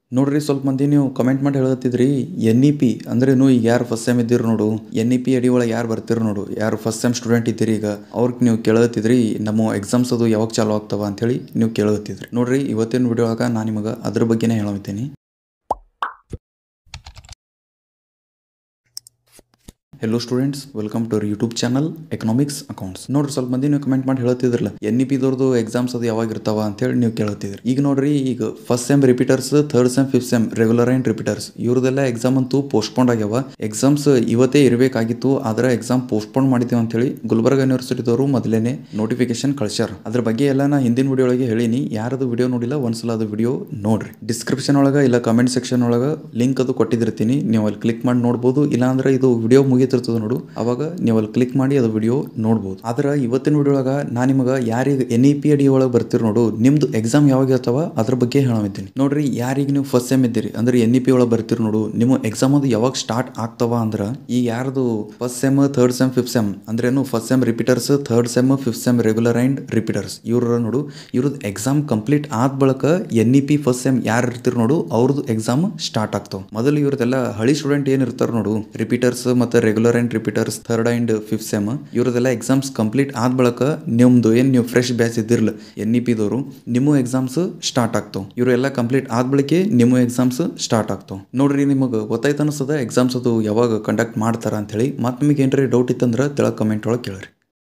ನೋಡ್ರಿ ಸ್ವಲ್ಪ ಮಂದಿ ನೀವು ಕಮೆಂಟ್ ಮಾಡಿ ಹೇಳತ್ತಿದ್ರಿ ಎನ್ ಇ ಪಿ ಅಂದ್ರೆ ನೀವು ಈಗ ಯಾರು ಫಸ್ಟ್ ಸೆಮ್ ಇದ್ದೀರಿ ನೋಡು ಎನ್ ಇ ಪಿ ಅಡಿ ಒಳಗೆ ಯಾರು ಬರ್ತೀರಿ ನೋಡು ಯಾರು ಫಸ್ಟ್ ಸೆಮ್ ಸ್ಟೂಡೆಂಟ್ ಇದ್ದೀರಿ ಈಗ ಅವ್ರಿಗೆ ನೀವು ಕೇಳತ್ತಿದ್ರಿ ನಮ್ಮ ಎಕ್ಸಾಮ್ಸ್ ಅದು ಯಾವಾಗ ಚಾಲು ಆಗ್ತಾವ ಅಂತೇಳಿ ನೀವು ಕೇಳತ್ತಿದ್ರಿ ನೋಡ್ರಿ ಇವತ್ತಿನ ವಿಡಿಯೋ ಒಳಗೆ ನಾನು ನಿಮಗೆ ಅದ್ರ ಬಗ್ಗೆನೇ ಹೇಳತ್ತೀನಿ hello students welcome to YouTube channel economics accounts ನೋಡ್ರಿ ಸ್ವಲ್ಪ ಮಂದಿ ನೀವು ಕಮೆಂಟ್ ಮಾಡಿ ಹೇಳ್ತಿದ್ರಲ್ಲ ಎನ್ ಇ ಪಿ ದವ್ರದ್ದು ಎಕ್ಸಾಮ್ಸ್ ಅದು ಯಾವಾಗ ಇರ್ತಾವ ಅಂತೇಳಿ ನೀವು ಕೇಳ್ತಿದ್ರಿ ಈಗ ನೋಡ್ರಿ ಈಗ first sem repeaters third sem fifth sem regular and repeaters ಇವ್ರದೆಲ್ಲ ಎಕ್ಸಾಮ್ ಅಂತೂ ಪೋಸ್ಟ್ಪೋಂಡ್ ಆಗ್ಯಾವ ಎಕ್ಸಾಮ್ಸ್ ಇವತ್ತೇ ಇರಬೇಕಾಗಿತ್ತು ಆದ್ರೆ ಎಕ್ಸಾಮ್ ಪೋಸ್ಟ್ಪೋನ್ ಮಾಡಿದ್ದೀವಿ ಅಂತೇಳಿ ಗುಲ್ಬರ್ಗ ಯೂನಿವರ್ಸಿಟಿದವರು ಮೊದಲೇನೆ ನೋಟಿಫಿಕೇಶನ್ ಕಳ್ಸ್ಯಾರ ಅದ್ರ ಬಗ್ಗೆ ಎಲ್ಲ ನಾ ಹಿಂದಿನ ವಿಡಿಯೋ ಒಳಗೆ ಹೇಳಿನಿ ಯಾರದು ವಿಡಿಯೋ ನೋಡಿಲ್ಲ ಒಂದ್ಸಲ ಅದು ವಿಡಿಯೋ ನೋಡ್ರಿ ಡಿಸ್ಕ್ರಿಪ್ಷನ್ ಒಳಗೆ ಇಲ್ಲ ಕಮೆಂಟ್ ಸೆಕ್ಷನ್ ಒಳಗೆ ಲಿಂಕ್ ಅದು ಕೊಟ್ಟಿರ್ತೀನಿ ನೀವು ಅಲ್ಲಿ ಕ್ಲಿಕ್ ಮಾಡಿ ನೋಡ್ಬೋದು ಇಲ್ಲಾಂದ್ರೆ ಇದು ವಿಡಿಯೋ ಮುಗಿತಿರ್ತದೆ ನೋಡು ಅವಾಗ ನೀವು ಅಲ್ಲಿ ಕ್ಲಿಕ್ ಮಾಡಿ ಅದು ವಿಡಿಯೋ ನೋಡ್ಬೋದು ಆದ್ರೆ ಇವತ್ತಿನ ವಿಡಿಯೋ ಒಳಗೆ ನಾ ನಿಮಗೆ ಯಾರಿಗೆ ಎನ್ ಇ ಪಿ ಅಡಿ ಒಳಗೆ ಬರ್ತೀರಿ ನೋಡು ನಿಮ್ದು ಎಕ್ಸಾಮ್ ಯಾವಾಗ ಇರ್ತಾವ ಅದ್ರ ಬಗ್ಗೆ ಹೇಳಮಿದ್ದೀನಿ ನೋಡ್ರಿ ಯಾರಿಗೆ ನೀವು ಫಸ್ಟ್ ಸೆಮ್ ಇದ್ದೀರಿ ಅಂದ್ರೆ ಎನ್ ಇ ಪಿ ಒಳಗೆ ಬರ್ತೀರಿ ನೋಡು ನಿಮ್ಮ ಎಕ್ಸಾಮ್ ಅದು ಯಾವಾಗ ಸ್ಟಾರ್ಟ್ ಆಗ್ತಾವ ಅಂದ್ರೆ ಈ ಯಾರ್ದು first sem third sem fifth sem ಅಂದ್ರೇನು first sem repeaters third sem fifth sem regular and repeaters ಇವ್ರ ನೋಡು ಇವ್ರದ್ದು ಎಕ್ಸಾಮ್ ಕಂಪ್ಲೀಟ್ ಆದ ಬಳಿಕ N E P first sem ಯಾರು ಇರ್ತೀರಿ ನೋಡು ಅವ್ರದ್ದು ಎಕ್ಸಾಮ್ ಸ್ಟಾರ್ಟ್ ಆಗ್ತಾವ ಮೊದಲು ಇವ್ರದೆಲ್ಲ ಹಳಿ ಸ್ಟೂಡೆಂಟ್ ಏನ್ ಇರ್ತಾರ ನೋಡು ರಿಪೀಟರ್ಸ್ ಮತ್ತೆ regular and repeaters third and fifth sem ಇವ್ರದೆಲ್ಲ ಎಕ್ಸಾಮ್ಸ್ ಕಂಪ್ಲೀಟ್ ಆದ ಬಳಿಕ ನಿಮ್ದು ಏನು ನೀವು ಫ್ರೆಶ್ ಬ್ಯಾಚ್ ಇದ್ದಿರಲ್ಲ ಎನ್ ಇ ಪಿದವರು ನಿಮ್ಮ ಎಕ್ಸಾಮ್ಸ್ ಸ್ಟಾರ್ಟ್ ಆಗ್ತಾವ ಇವರೆಲ್ಲ ಕಂಪ್ಲೀಟ್ ಆದ ಬಳಿಕೆ ನಿಮ್ಮ ಎಕ್ಸಾಮ್ಸ್ ಸ್ಟಾರ್ಟ್ ಆಗ್ತಾವ ನೋಡ್ರಿ ನಿಮಗೆ ಗೊತ್ತಾಯ್ತು ಅನಿಸ್ತದ ಎಕ್ಸಾಮ್ಸ್ ಅದು ಯಾವಾಗ ಕಂಡಕ್ಟ್ ಮಾಡ್ತಾರ ಅಂತ ಹೇಳಿ ಮತ್ತೆ ನಿಮಗೆ ಏನ್ರಿ ಡೌಟ್ ಇತ್ತಂದ್ರೆ ತೆಳಗ್ ಕಮೆಂಟ್ ಒಳಗೆ ಕೇಳ್ರಿ